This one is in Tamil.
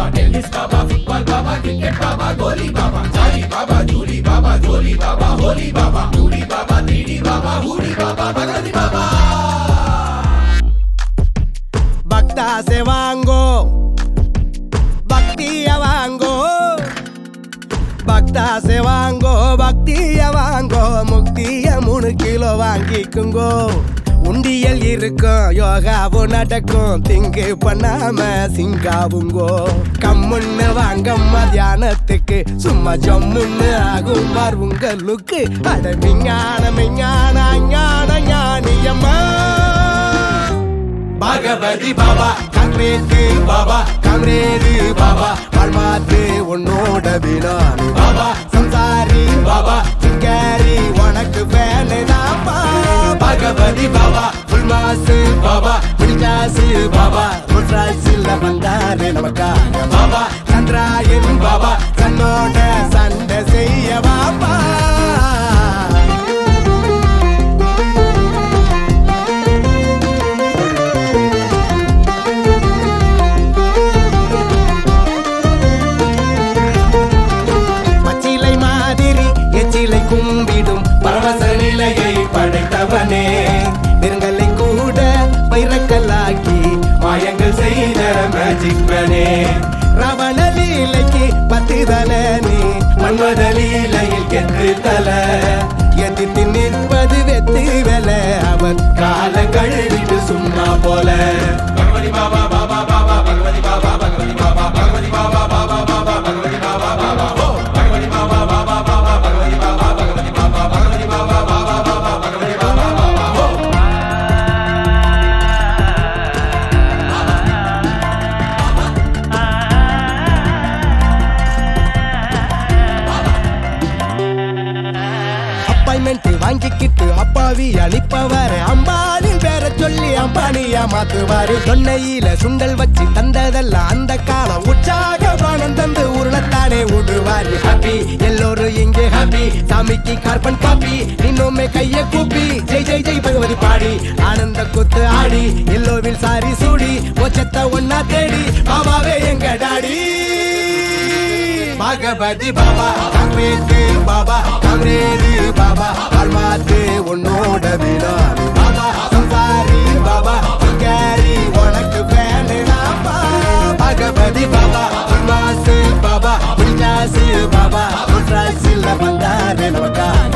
tennis Baba football Baba cricket Baba Kohli Baba jolly Baba Julie Baba ஜோலி Baba Holi Baba two D Baba three D Baba hoodie Baba Bhagavathi Baba பக்தா से வாங்கோ பக்திய வாங்கோ பக்தா से வாங்கோ பக்திய வாங்கோ முக்திய மூணு கிலோ வாங்கிக்குங்கோ உண்டியல் இருக்கும் யோகாவும் நடக்கும் திங்கு பண்ணாம சிங்காவுங்கோ கம்முன்னு வாங்கம்மா தியானத்துக்கு சும்மா ஜம்முன்னு ஆகும் பார் உங்களுக்கு அட விஞ்ஞான விஞ்ஞான ஞான ஞானியம்மா பகவதி பாபா காங்கிரேட்டு பாபா காங்கிரேடு பாபா வாழ்மாத்து உன்னோட வினானு பாபா சம்சாரி பாபா சிங்காரி உனக்கு வேலை தாப்பா பகவதி பாபா ஃபுல் மாசு பாபா பிடிச்சாசு பாபா முட்ராசில் வந்தாரு நமக்காக பாபா சந்திராயன் பாபா தன்னோட சண்டை செய்ய பாப்பா பச்சிலை மாதிரி எச்சிலை கும்பிடும் பரவச நிலையை படைத்தவனே நெருங்கலை கூட பைரக்கல்லாக்கி மாயங்கள் செய்த மேஜிக் மேனே ரவண லீலைக்கு பத்து தல நீ மன்மத லீலையில் கெத்து தல எதிர்த்து நிற்பது வெத்து வெல அவர் கால கழுவிட்டு சும்மா போல பகவதி பாபா பாபா பாபா பகவதி பாபா பகவதி பாபா பகவதி பாபா பாபா பாபா பகவதி பாபா பாபா ஓ பகவதி பாபா பாபா பாபா பகவதி பாபா பகவதி பாபா பகவதி பாபா பாபா பாபா பகவதி பாபா பாபா ஓ அப்பாயின்மெண்ட் வாங்கிக்கிட்டு அப்பாவி அனுப்பவாரு அம்பானின் பேரை சொல்லி அம்பானியா மாத்துவாரு தொன்னையில சுண்டல் வச்சு தந்ததெல்லாம் அந்த காலம் உற்சாக பானம் தந்து உருளத்தானே விடுவாரு ஹாப்பி எல்லோரும் இங்கே ஹாப்பி சாமிக்கு கார்பன் காப்பி இன்னுமே கைய கூப்பி ஜெய் ஜெய் ஜெய் பகவதி பாடி ஆனந்த குத்து ஆடி எல்லோவில் சாரி சூடி மோச்சத்தை ஒன்னா தேடி பாபாவே எங்க daddy Bhagavathi Baba congrats Baba congrats Baba வாழ்மாத்து உன்னோட வினாடு பாபா சம்சாரி பாபா சிங்காரி உனக்கு வேணுடாப்பா பகவதி பாபா உன்மாசு பாபா பிடிச்சாசு பாபா முட்ராசில் வந்தாரு நமக்காக